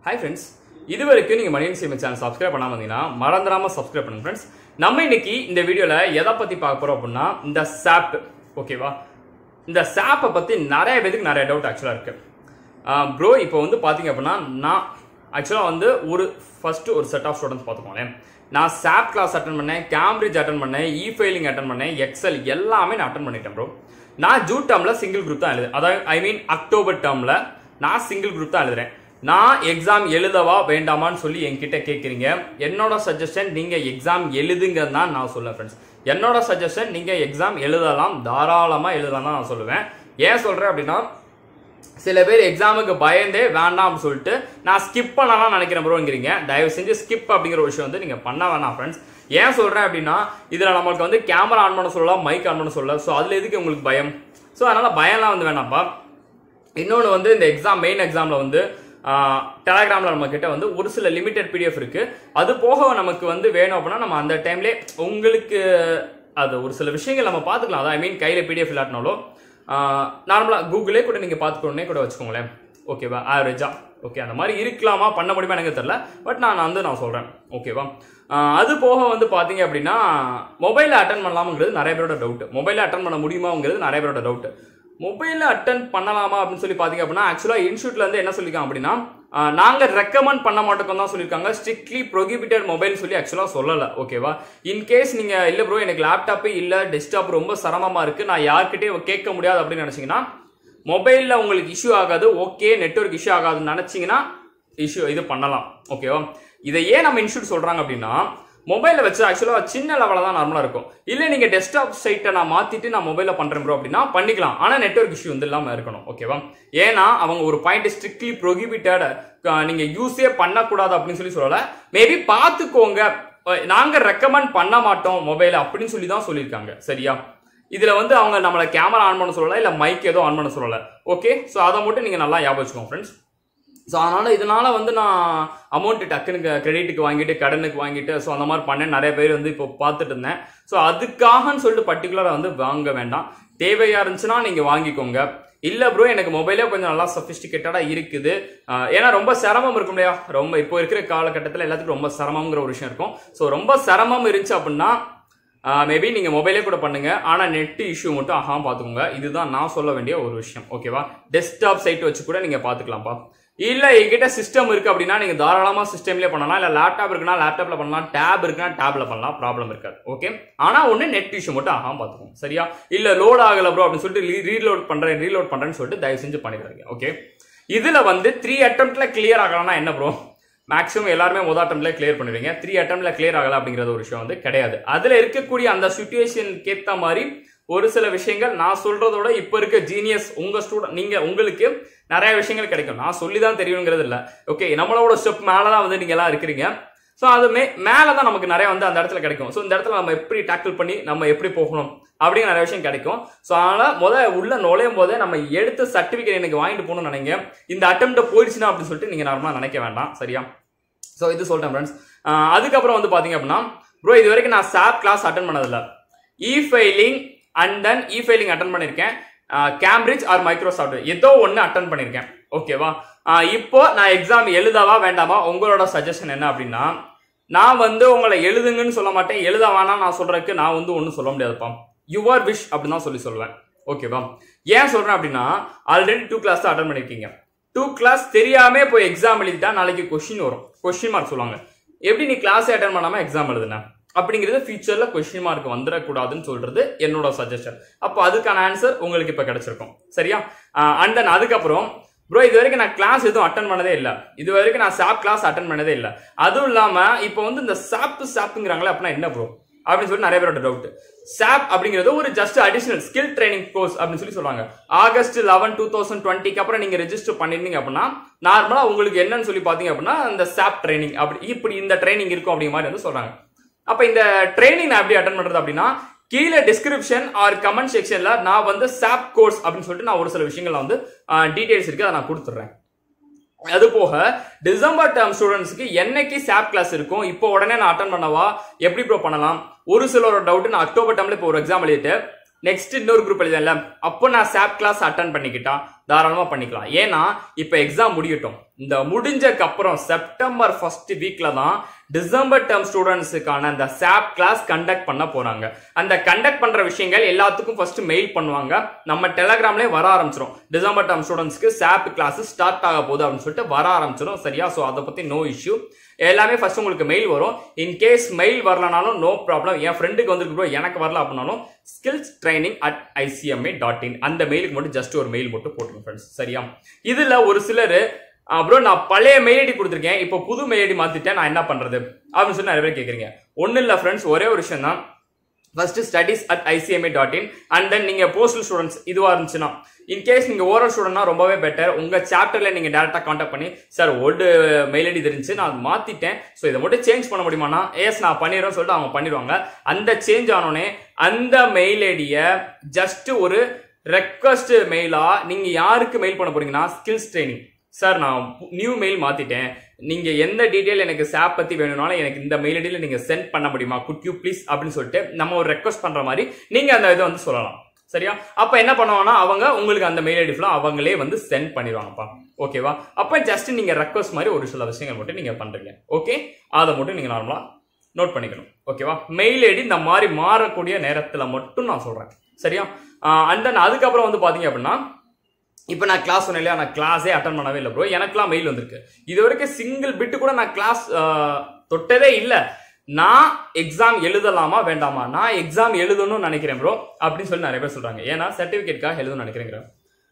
hi friends இது வரைக்கும் நீங்கள் மணியன் சிஎம் சேனல் சப்ஸ்கிரைப் பண்ணாம இருந்தீங்கன்னா மறந்துடாம சப்ஸ்கிரைப் பண்ணுங்க ஃப்ரெண்ட்ஸ் நம்ம இன்னைக்கு இந்த வீடியோவில் எதை பற்றி பார்க்க போகிறோம் அப்படின்னா இந்த சாப் ஓகேவா இந்த சாப்பை பற்றி நிறைய பேருக்கு நிறைய டவுட் ஆக்சுவலாக இருக்கு ப்ரோ இப்போ வந்து பார்த்தீங்க அப்படின்னா நான் ஆக்சுவலாக வந்து ஒரு ஃபர்ஸ்ட் ஒரு செட் ஆஃப் ஸ்டூடெண்ட்ஸ் பார்த்துக்கோங்களேன் நான் சாப் கிளாஸ் அட்டன் பண்ணேன் கேம்பிரிட்ஜ் அட்டன் பண்ணேன் இ ஃபைலிங் அட்டன் பண்ணேன் எக்ஸல் எல்லாமே நான் அட்டன் பண்ணிட்டேன் ப்ரோ நான் ஜூட் டேர்மில் சிங்கிள் குரூப் தான் எழுதுறேன் அதாவது ஐ மீன் அக்டோபர் டேர்மில் நான் சிங்கிள் குரூப் தான் எழுதுறேன் நான் எக்ஸாம் எழுதவா வேண்டாமான்னு சொல்லி என்கிட்ட கேட்குறீங்க என்னோட சஜஷன் நீங்கள் எக்ஸாம் எழுதுங்க தான் நான் சொல்லுவேன் ஃப்ரெண்ட்ஸ் என்னோட சஜஷன் நீங்கள் எக்ஸாம் எழுதலாம் தாராளமாக எழுதலாம் தான் நான் சொல்லுவேன் ஏன் சொல்கிறேன் அப்படின்னா சில பேர் எக்ஸாமுக்கு பயந்தே வேண்டாம் அப்படின்னு சொல்லிட்டு நான் ஸ்கிப் பண்ணலாம் நினைக்கிறேன் ப்ரோங்கிறீங்க தயவு செஞ்சு ஸ்கிப் அப்படிங்கிற ஒரு விஷயம் வந்து நீங்கள் பண்ண வேணாம் ஃப்ரெண்ட்ஸ் ஏன் சொல்கிறேன் அப்படின்னா இதில் நம்மளுக்கு வந்து கேமரா ஆன் பண்ண சொல்லலாம் மைக் ஆன் பண்ண சொல்லலாம் ஸோ அதில் எதுக்கு உங்களுக்கு பயம் ஸோ அதனால் பயம்லாம் வந்து வேணாம்ப்பா இன்னொன்று வந்து இந்த எக்ஸாம் மெயின் எக்ஸாமில் வந்து டெலகிராமில் நம்ம கிட்ட வந்து ஒரு சில லிமிடெட் பிடிஎஃப் இருக்கு அது போக நமக்கு வந்து வேணும் அப்படின்னா நம்ம அந்த டைம்லேயே உங்களுக்கு அது ஒரு சில விஷயங்கள் நம்ம பார்த்துக்கலாம் அதான் ஐ மீன் கையில் பிடிஎஃப் இல்லாட்டினாலும் நார்மலாக கூகுளே கூட நீங்கள் பார்த்துக்கணுன்னே கூட வச்சுக்கோங்களேன் ஓகேவா ஆவரேஜா ஓகே அந்த மாதிரி இருக்கலாமா பண்ண முடியுமா எனக்கு தெரியல பட் நான் வந்து நான் சொல்கிறேன் ஓகேவா ஆஹ் அது போக வந்து பார்த்தீங்க அப்படின்னா மொபைலில் அட்டன் பண்ணலாமுங்கிறது நிறைய பேரோட டவுட் மொபைலில் அட்டன் பண்ண முடியுமாங்கிறது நிறைய பேரோட டவுட் மொபைலில் அட்டன் பண்ணலாமா அப்படின்னு சொல்லி பார்த்தீங்க அப்படின்னா ஆக்சுவலாக இன்ஸ்டியூட்ல இருந்து என்ன சொல்லியிருக்காங்க அப்படின்னா ஆஹ் நாங்க ரெக்கமெண்ட் பண்ண மாட்டோம் தான் சொல்லியிருக்காங்க ஸ்ட்ரிக்ட்லி ப்ரொஹிபிட்டட் மொபைல் சொல்லி ஆக்சுவலாக சொல்லலை ஓகேவா இன்கேஸ் நீங்க இல்லை ப்ரோ எனக்கு லேப்டாப்பே இல்லை டெஸ்க்டாப் ரொம்ப சிரமமா இருக்கு நான் யார்கிட்டயும் கேட்க முடியாது அப்படின்னு நினைச்சீங்கன்னா மொபைலில் உங்களுக்கு இஷ்யூ ஆகாது ஓகே நெட்ஒர்க் இஷ்யூ ஆகாதுன்னு நினச்சிங்கன்னா இஷ்யூ இது பண்ணலாம் ஓகேவா இதை ஏன் நம்ம இன்ஸ்டியூட் சொல்கிறாங்க அப்படின்னா மொபைலில் வச்சு ஆக்சுவலாக சின்ன லெவலில் தான் நார்மலாக இருக்கும் இல்லை நீங்கள் டெஸ்க்டாப் சைட்டை நான் மாற்றிட்டு நான் மொபைலில் பண்ணுறேன் ப்ரோ அப்படின்னா பண்ணிக்கலாம் ஆனால் நெட்ஒர்க் இஷ்யூ வந்து இல்லாமல் இருக்கணும் ஓகேவா ஏன்னா அவங்க ஒரு பாயிண்ட் ஸ்ட்ரிக்ட்லி ப்ரொஹிபிட்டட் நீங்கள் யூஸே பண்ணக்கூடாது அப்படின்னு சொல்லி சொல்லலை மேபி பார்த்துக்கோங்க நாங்கள் ரெக்கமெண்ட் பண்ண மாட்டோம் மொபைல் அப்படின்னு சொல்லி தான் சொல்லியிருக்காங்க சரியா இதுல வந்து அவங்க நம்மள கேமரா ஆன் பண்ண சொல்லல இல்ல மைக் ஏதோ ஆன் பண்ண சொல்லல ஓகே ஸோ அதை மட்டும் நீங்க நல்லா ஞாபகம் வச்சுக்கோங்க ஃப்ரெண்ட்ஸ் ஸோ அதனால இதனால வந்து நான் அமௌண்ட் டக்குன்னு கிரெடிட்டுக்கு வாங்கிட்டு கடனுக்கு வாங்கிட்டு ஸோ அந்த மாதிரி பண்ணேன் நிறைய பேர் வந்து இப்போ பார்த்துட்டு இருந்தேன் ஸோ அதுக்காகன்னு சொல்லிட்டு பர்டிகுலராக வந்து வாங்க வேண்டாம் தேவையா இருந்துச்சுன்னா நீங்க வாங்கிக்கோங்க இல்ல ப்ரோ எனக்கு மொபைலே கொஞ்சம் நல்லா சஃபிஸ்டிகேட்டடா இருக்குது ஆஹ் ஏன்னா ரொம்ப சிரமம் இருக்கும் இல்லையா ரொம்ப இப்போ இருக்கிற காலகட்டத்தில் எல்லாத்துக்கும் ரொம்ப சிரமங்கிற ஒரு விஷயம் இருக்கும் ஸோ ரொம்ப சிரமம் இருந்துச்சு அப்படின்னா மேபி நீங்கள் மொபைலே கூட பண்ணுங்க ஆனால் நெட் இஷ்யூ மட்டும் ஆகாம பார்த்துக்கோங்க இதுதான் நான் சொல்ல வேண்டிய ஒரு விஷயம் ஓகேவா டெஸ்க்டாப் சைட் வச்சு கூட நீங்கள் பார்த்துக்கலாம்ப்பா இல்லை எங்கிட்ட சிஸ்டம் இருக்கு அப்படின்னா நீங்கள் தாராளமாக சிஸ்டம்லேயே பண்ணலாம் இல்லை லேப்டாப் இருக்குன்னா லேப்டாப்ல பண்ணலாம் டேப் இருக்குன்னா டேப்ல பண்ணலாம் ப்ராப்ளம் இருக்காது ஓகே ஆனால் ஒன்று நெட் இஷ்யூ மட்டும் ஆகாம பார்த்துக்கோங்க சரியா இல்லை லோட் ஆகலை ப்ரோ அப்படின்னு சொல்லிட்டு ரீலோட் பண்ணுறேன் ரீலோட் பண்ணுறேன்னு சொல்லிட்டு தயவு செஞ்சு பண்ணிடுறாங்க ஓகே இதில் வந்து த்ரீ அட்டம்ப்ட்ல கிளியர் ஆகலாம்னா என்ன ப்ரோ மேக்ஸிமம் எல்லாருமே முதல் அட்டம்ல கிளியர் பண்ணுவீங்க த்ரீ அட்டம்ல கிளியர் ஆகல அப்படிங்கிறது ஒரு விஷயம் வந்து கிடையாது அதுல இருக்கக்கூடிய அந்த சுச்சுவேஷனுக்கு ஏத்த மாதிரி ஒரு சில விஷயங்கள் நான் சொல்றதோட இப்ப இருக்க ஜீனியஸ் உங்க ஸ்டூடெண்ட் நீங்க உங்களுக்கு நிறைய விஷயங்கள் கிடைக்கும் நான் சொல்லி தான் தெரியுங்கிறது இல்ல ஓகே நம்மளோட ஸ்டெப் மேலதான் வந்து நீங்க எல்லாம் இருக்கிறீங்க ஸோ அது மே மேலே தான் நமக்கு நிறைய வந்து அந்த இடத்துல கிடைக்கும் ஸோ இந்த இடத்துல நம்ம எப்படி டேக்கிள் பண்ணி நம்ம எப்படி போகணும் அப்படிங்கிற நிறைய விஷயம் கிடைக்கும் ஸோ அதனால் முத உள்ள நுழையும் போதே நம்ம எடுத்த சர்டிஃபிகேட் எனக்கு வாங்கிட்டு போகணும்னு நினைங்க இந்த அட்டம்ப்ட் போயிடுச்சுன்னா அப்படின்னு சொல்லிட்டு நீங்கள் நார்மலாக நினைக்க வேண்டாம் சரியா ஸோ இது சொல்லிட்டேன் ஃப்ரெண்ட்ஸ் அதுக்கப்புறம் வந்து பார்த்தீங்க அப்படின்னா ப்ரோ இது வரைக்கும் நான் சாப் கிளாஸ் அட்டன் பண்ணதில்ல e filing and then e filing attend பண்ணியிருக்கேன் கேம்பிரிட்ஜ் ஆர் மைக்ரோசாஃப்ட் ஏதோ ஒன்று அட்டன் பண்ணியிருக்கேன் ஓகேவா இப்போ நான் எக்ஸாம் எழுதவா வேண்டாமா உங்களோட சஜஷன் என்ன அப்படின்னா நான் வந்து உங்களை எழுதுங்கன்னு சொல்ல மாட்டேன் எழுத வேணாம் நான் சொல்றதுக்கு நான் வந்து ஒன்றும் சொல்ல முடியாதுப்பா யுவர் விஷ் அப்படின்னு தான் சொல்லி சொல்லுவேன் ஓகேவா ஏன் சொல்றேன் அப்படின்னா ஆல்ரெடி டூ கிளாஸ் தான் அட்டன் பண்ணியிருக்கீங்க டூ கிளாஸ் தெரியாம போய் எக்ஸாம் எழுதிட்டா நாளைக்கு கொஸ்டின் வரும் கொஸ்டின் மார்க் சொல்லுவாங்க எப்படி நீ கிளாஸ் அட்டன் பண்ணாம எக்ஸாம் எழுதுன அப்படிங்கிறது ஃபியூச்சர்ல கொஸ்டின் மார்க் வந்துடக்கூடாதுன்னு சொல்றது என்னோட சஜஷன் அப்போ அதுக்கான ஆன்சர் உங்களுக்கு இப்போ கிடைச்சிருக்கும் சரியா அண்ட் தென் அதுக்கப்புறம் ப்ரோ இது வரைக்கும் நான் கிளாஸ் எதுவும் அட்டன் பண்ணதே இல்லை இது வரைக்கும் நான் சாப் கிளாஸ் அட்டன் பண்ணதே இல்லை அதுவும் இல்லாமல் இப்போ வந்து இந்த சாப்பு சாப்புங்கிறாங்களே அப்படின்னா என்ன ப்ரோ அப்படின்னு சொல்லி நிறைய பேரோட டவுட் சாப் அப்படிங்கிறது ஒரு just additional skill training course அப்படின்னு சொல்லி சொல்றாங்க ஆகஸ்ட் லெவன் டூ தௌசண்ட் டுவெண்ட்டிக்கு அப்புறம் நீங்க ரெஜிஸ்டர் பண்ணிருந்தீங்க அப்படின்னா நார்மலா உங்களுக்கு என்னன்னு சொல்லி பாத்தீங்க அப்படின்னா இந்த சாப் ட்ரைனிங் அப்படி இப்படி இந்த ட்ரைனிங் இருக்கும் அப்படிங்கிற மாதிரி வந்து சொல்றாங்க அப்ப இந்த ட்ரைனிங் நான் எப்படி அட்டன் பண்றது அப்படின்னா கீழே டிஸ்கிரிப்ஷன் ஆர் கமெண்ட் செக்ஷன்ல நான் வந்து சாப் கோர்ஸ் அப்படின்னு சொல்லிட்டு நான் ஒரு சில விஷயங்கள்ல வந்து டீடைல்ஸ் இருக்கு அதை நான் கொடுத்துட்றேன் அது போக டிசம்பர் டேர்ம் ஸ்டூடெண்ட்ஸ்க்கு என்னைக்கு சாப் கிளாஸ் இருக்கும் இப்போ உடனே நான் அட்டன் பண்ணவா எப்படி ப்ரோ பண்ணலாம் ஒரு சிலரோட டவுட் நான் அக்டோபர் டேர்ம்ல இப்போ ஒரு எக்ஸாம் எழுதிட்டு நெக்ஸ்ட் இன்னொரு குரூப் எழுதல அப்போ நான் சாப் கிளாஸ் அட்டன் பண்ணிக்கிட்டா தாராளமாக பண்ணிக்கலாம் ஏன்னா இப்போ எக்ஸாம் முடியட்டும் இந்த முடிஞ்சக்கு அப்புறம் செப்டம்பர் ஃபர்ஸ்ட் வீக்ல தான் டிசம்பர் டேர்ம் ஸ்டூடெண்ட்ஸுக்கான அந்த சாப் கிளாஸ் கண்டக்ட் பண்ண போறாங்க அந்த கண்டக்ட் பண்ற விஷயங்கள் எல்லாத்துக்கும் ஃபர்ஸ்ட் மெயில் பண்ணுவாங்க நம்ம டெலகிராம்லேயே வர ஆரம்பிச்சிடும் டிசம்பர் டேர்ம் ஸ்டூடெண்ட்ஸ்க்கு சாப் கிளாஸ் ஸ்டார்ட் ஆக போகுது அப்படின்னு சொல்லிட்டு வர ஆரம்பிச்சிடும் சரியா ஸோ அதை பத்தி நோ இஷ்யூ எல்லாமே ஃபர்ஸ்ட் உங்களுக்கு மெயில் வரும் இன் கேஸ் மெயில் வரலனாலும் நோ ப்ராப்ளம் என் ஃப்ரெண்டுக்கு வந்துருக்கு bro, எனக்கு வரல அப்படின்னாலும் skills training at ICMA dot in அந்த மெயிலுக்கு மட்டும் ஜஸ்ட் ஒரு மெயில் மட்டும் போட்டுருங்க ஃப்ரெண்ட்ஸ் சரியா இதுல ஒரு சிலர் அப்புறம் நான் பழைய மெயில் ஐடி கொடுத்துருக்கேன் இப்போ புது மெயில் ஐடி மாத்திட்டேன் நான் என்ன பண்றது அப்படின்னு சொல்லி நிறைய பேர் கேட்குறீங்க ஒன்றும் இல்லை ஃப்ரெண்ட்ஸ் ஒரே ஒரு விஷயம் தான் first studies at ICMA dot in and then நீங்க போஸ்டல் ஸ்டூடெண்ட்ஸ் இதுவா இருந்துச்சுன்னா இன்கேஸ் நீங்க ஓரல் ஸ்டூடெண்ட்னா ரொம்பவே பெட்டர் உங்க சாப்டர்ல நீங்க டேரக்டா காண்டாக்ட் பண்ணி சார் ஓல்டு மெயில் ஐடி தெரிஞ்சு நான் அதை மாத்திட்டேன் ஸோ இதை மட்டும் சேஞ்ச் பண்ண முடியுமானா எஸ் நான் பண்ணிடுறேன் சொல்லிட்டு அவங்க பண்ணிடுவாங்க அந்த சேஞ்ச் ஆனோடனே அந்த மெயில் ஐடியை ஜஸ்ட் ஒரு ரெக்வஸ்ட் மெயிலா நீங்க யாருக்கு மெயில் பண்ண போறீங்கன்னா ஸ்கில்ஸ் ட்ரைனிங் சார் நான் நியூ மெயில் மாத்திட்டேன் நீங்க எந்த டீடைல் எனக்கு சாப் பத்தி வேணும்னாலும் எனக்கு இந்த மெயில் ஐடியில் நீங்க சென்ட் பண்ண முடியுமா குட் யூ ப்ளீஸ் அப்படின்னு சொல்லிட்டு நம்ம ஒரு ரெக்வஸ்ட் பண்ற மாதிரி நீங்க அந்த இதை வந்து சொல்லலாம் சரியா அப்ப என்ன பண்ணுவாங்கன்னா அவங்க உங்களுக்கு அந்த மெயில் ஐடி ஃபுல்லாக அவங்களே வந்து சென்ட் பண்ணிடுவாங்கப்பா ஓகேவா அப்ப ஜஸ்ட் நீங்க ரெக்வஸ்ட் மாதிரி ஒரு சில விஷயங்கள் மட்டும் நீங்க பண்றீங்க ஓகே அதை மட்டும் நீங்க நார்மலா நோட் பண்ணிக்கணும் ஓகேவா மெயில் ஐடி இந்த மாதிரி மாறக்கூடிய நேரத்துல மட்டும் நான் சொல்றேன் சரியா அண்ட் தென் அதுக்கப்புறம் வந்து பாத்தீங்க அப்படின்னா இப்போ நான் கிளாஸ் சொன்னேன் இல்லையா நான் கிளாஸே அட்டன் பண்ணவே இல்லை ப்ரோ எனக்குலாம் மெயில் வந்திருக்கு இது வரைக்கும் சிங்கிள் பிட்டு கூட நான் கிளாஸ் தொட்டதே இல்லை நான் எக்ஸாம் எழுதலாமா வேண்டாமா நான் எக்ஸாம் எழுதணும்னு நினைக்கிறேன் ப்ரோ அப்படின்னு சொல்லி நிறைய பேர் சொல்றாங்க ஏன்னா சர்டிஃபிகேட்காக எழுதணும்னு நினைக்கிறேன்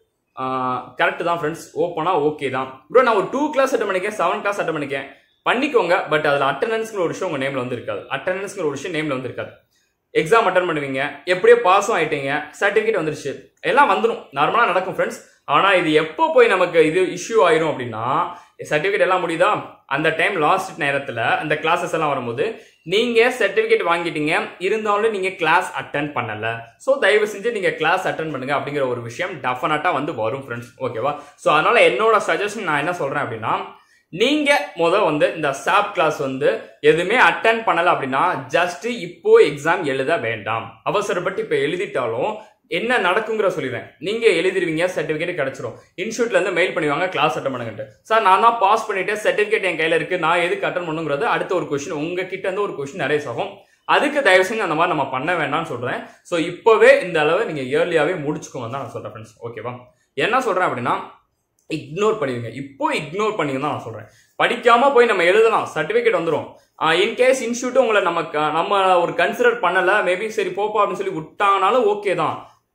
கரெக்ட் தான் ஃப்ரெண்ட்ஸ் ஓப்பனா ஓகே தான் ப்ரோ நான் ஒரு டூ கிளாஸ் அட்டன் பண்ணிக்கேன் செவன் கிளாஸ் அட்டன் பண்ணிக்கேன் பண்ணிக்கோங்க பட் அதில் அட்டண்டன்ஸ்ங்கிற ஒரு விஷயம் உங்கள் நேமில் வந்து இருக்காது அட்டண்டன்ஸ்ங்கிற ஒரு விஷயம் நேமில் வந்து இருக்காது எக்ஸாம் அட்டன் பண்ணுவீங்க எப்படியோ பாஸும் ஆயிட்டீங்க சர்டிஃபிகேட் வந்துருச்சு எல்லாம் வந்துடும் நார்மலாக நடக்கும் ஃப்ரெண்ட்ஸ் ஆனால் இது எப்போ போய் நமக்கு இது இஷ்யூ ஆயிரும் அப்படின்னா சர்டிஃபிகேட் எல்லாம் முடியுதா அந்த டைம் லாஸ்ட் நேரத்தில் அந்த கிளாஸஸ் எல்லாம் வரும்போது நீங்கள் சர்டிஃபிகேட் வாங்கிட்டீங்க இருந்தாலும் நீங்கள் கிளாஸ் அட்டன் பண்ணல ஸோ தயவு செஞ்சு நீங்கள் கிளாஸ் அட்டன் பண்ணுங்க அப்படிங்கிற ஒரு விஷயம் டெஃபினட்டாக வந்து வரும் ஃப்ரெண்ட்ஸ் ஓகேவா ஸோ அதனால என்னோட சஜஷன் நான் என்ன சொல்கிறேன் அப்படின்னா நீங்க முத வந்து இந்த சாப் கிளாஸ் வந்து எதுவுமே அட்டன் பண்ணல அப்படின்னா ஜஸ்ட் இப்போ எக்ஸாம் எழுத வேண்டாம் அவசரப்பட்டு இப்போ எழுதிட்டாலும் என்ன நடக்குங்கிற சொல்லிடுறேன் நீங்க எழுதிருவீங்க சர்டிபிகேட் கிடைச்சிரும் இன்ஸ்டியூட்ல இருந்து மெயில் பண்ணுவாங்க கிளாஸ் அட்டன் பண்ணுங்கட்டு சார் நான் தான் பாஸ் பண்ணிட்டு சர்டிபிகேட் என் கையில இருக்கு நான் எதுக்கு அட்டன் பண்ணுங்கிறது அடுத்த ஒரு கொஸ்டின் உங்க கிட்ட இருந்து ஒரு கொஸ்டின் நிறைய ஆகும் அதுக்கு தயவு செஞ்சு அந்த மாதிரி நம்ம பண்ண வேண்டாம்னு சொல்றேன் ஸோ இப்போவே இந்த அளவு நீங்க இயர்லியாவே முடிச்சுக்கோங்க தான் நான் சொல்றேன் ஃப்ரெண்ட்ஸ் ஓகேவா என்ன சொல்றேன் அப்படின்னா இக்னோர் பண்ணிடுங்க இப்போ இக்னோர் பண்ணிங்க தான் நான் சொல்றேன் படிக்காம போய் நம்ம எழுதலாம் சர்டிபிகேட் வந்துடும் இன்கேஸ் இன்ஸ்டியூட் உங்களை நம்ம க- நம்ம ஒரு கன்சிடர் பண்ணல மேபி சரி போப்பா அப்படின்னு சொல்லி விட்டாங்கனாலும் ஓகே தான்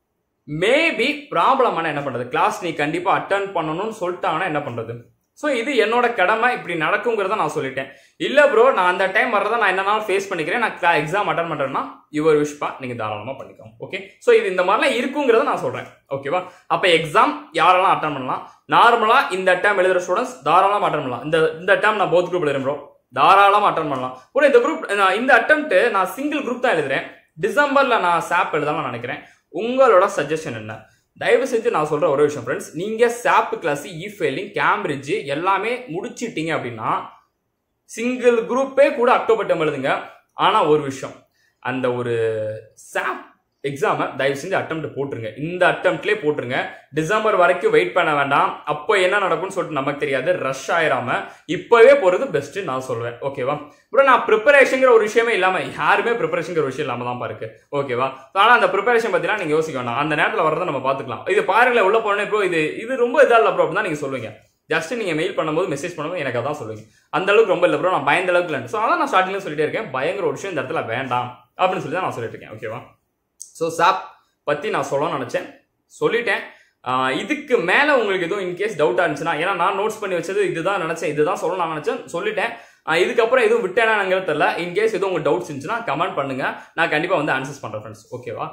மேபி ப்ராப்ளம் என்ன பண்றது கிளாஸ் நீ கண்டிப்பா அட்டன் பண்ணணும்னு சொல்லிட்டாங்கன்னா என்ன பண்றது ஸோ இது என்னோட கடமை இப்படி நடக்குங்கிறத நான் சொல்லிட்டேன் இல்ல ப்ரோ நான் அந்த டைம் வர்றதை நான் என்னன்னாலும் ஃபேஸ் பண்ணிக்கிறேன் நான் எக்ஸாம் அட்டன் பண்றேன்னா யுவர் விஷப்பா நீங்க தாராளமா பண்ணிக்கோங்க ஓகே ஸோ இது இந்த மாதிரிலாம் இருக்குங்கிறத நான் சொல்றேன் ஓகேவா அப்ப எக்ஸாம் யாரெல்லாம் அட்டன் பண்ணலாம் நார்மலா இந்த டைம் எழுதுற ஸ்டூடெண்ட்ஸ் தாராளமா அட்டன் பண்ணலாம் இந்த இந்த டைம் நான் போத் குரூப் எழுதுறேன் ப்ரோ தாராளமா அட்டன் பண்ணலாம் கூட இந்த குரூப் இந்த அட்டம்ப்ட் நான் சிங்கிள் குரூப் தான் எழுதுறேன் டிசம்பர்ல நான் சாப் எழுதலாம் நினைக்கிறேன் உங்களோட சஜஷன் என்ன தயவு செஞ்சு நான் சொல்ற ஒரு விஷயம் ஃப்ரெண்ட்ஸ் நீங்க சாப் கிளாஸ் இ ஃபெயிலிங் கேம்பிரிட்ஜ் எல்லாமே முடிச்சிட்டீங்க அப்படின்னா சிங்கிள் குரூப்பே கூட அக்டோபர் டைம் எழுதுங்க ஆனா ஒரு விஷயம் அந்த ஒரு சாப் எக்ஸாமை தயவு செஞ்சு அட்டம்ப்ட் போட்டுருங்க இந்த அட்டம்ப்ட்லேயே போட்டுருங்க டிசம்பர் வரைக்கும் வெயிட் பண்ண வேண்டாம் அப்போ என்ன நடக்கும்னு சொல்லிட்டு நமக்கு தெரியாது ரஷ் ஆயிராம இப்போவே போறது பெஸ்ட் நான் சொல்லுவேன் ஓகேவா அப்புறம் நான் ப்ரிப்பரேஷன்ங்கிற ஒரு விஷயமே இல்லாம யாருமே ப்ரிப்பரேஷன்ங்கிற விஷயம் இல்லாம தான் இருக்கு ஓகேவா ஆனால் அந்த ப்ரிப்பரேஷன் பத்திலாம் நீங்க யோசிக்க வேண்டாம் அந்த நேரத்தில் வரதை நம்ம பார்த்துக்கலாம் இது பாருங்களேன் உள்ள போனே ப்ரோ இது இது ரொம்ப இதா இல்லை ப்ரோ தான் நீங்க சொல்லுவீங்க ஜஸ்ட் நீங்க மெயில் பண்ணும்போது மெசேஜ் பண்ணும்போது எனக்கு அதான் சொல்லுவீங்க அந்த அளவுக்கு ரொம்ப இல்லை ப்ரோ நான் பயந்த அளவுக்கு இல்லை ஸோ அதான் நான் ஸ்டார்டிங்ல சொல்லிட்டே இருக்கேன் பயங்கர ஒரு விஷயம் இந்த இடத்துல வேண்டாம் அப்படின்னு சொல்லி தான் நான் சொல்லிட்டு இருக்கேன் ஓகேவா ஸோ சாப் பற்றி நான் சொல்லணும்னு நினச்சேன் சொல்லிட்டேன் ஆஹ் இதுக்கு மேலே உங்களுக்கு எதுவும் இன்கேஸ் டவுட்டாக இருந்துச்சுன்னா ஏன்னா நான் நோட்ஸ் பண்ணி வச்சது இதுதான் நினச்சேன் இதுதான் சொல்லணும் நான் நினச்சேன் சொல்லிட்டேன் ஆஹ் இதுக்கப்புறம் எதுவும் விட்டேனாங்கிறது தெரியல இன்கேஸ் எதுவும் உங்களுக்கு டவுட்ஸ் இருந்துச்சுன்னா கமெண்ட் பண்ணுங்க நான் கண்டிப்பாக வந்து ஆன்சர்ஸ் பண்ணுறேன் ஃப்ரெண்ட்ஸ் ஓகேவா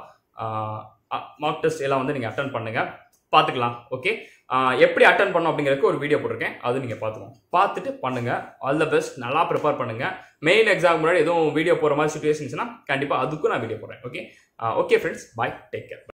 மார்க் டெஸ்ட் எல்லாம் வந்து நீங்கள் அட்டன் பண்ணுங்க பார்த்துக்கலாம் ஓகே எப்படி அட்டன் பண்ணணும் அப்படிங்கிறதுக்கு ஒரு வீடியோ போட்டிருக்கேன் அது நீங்கள் பார்த்துக்கோங்க பார்த்துட்டு பண்ணுங்க ஆல் த பெஸ்ட் நல்லா ப்ரிப்பேர் பண்ணுங்க மெயின் எக்ஸாம் முன்னாடி எதுவும் வீடியோ போகிற மாதிரி சுச்சுவேஷன்ஸ்னா கண்டிப்பாக அதுக்கும் நான் வீடியோ போடுறேன் okay okay friends bye take care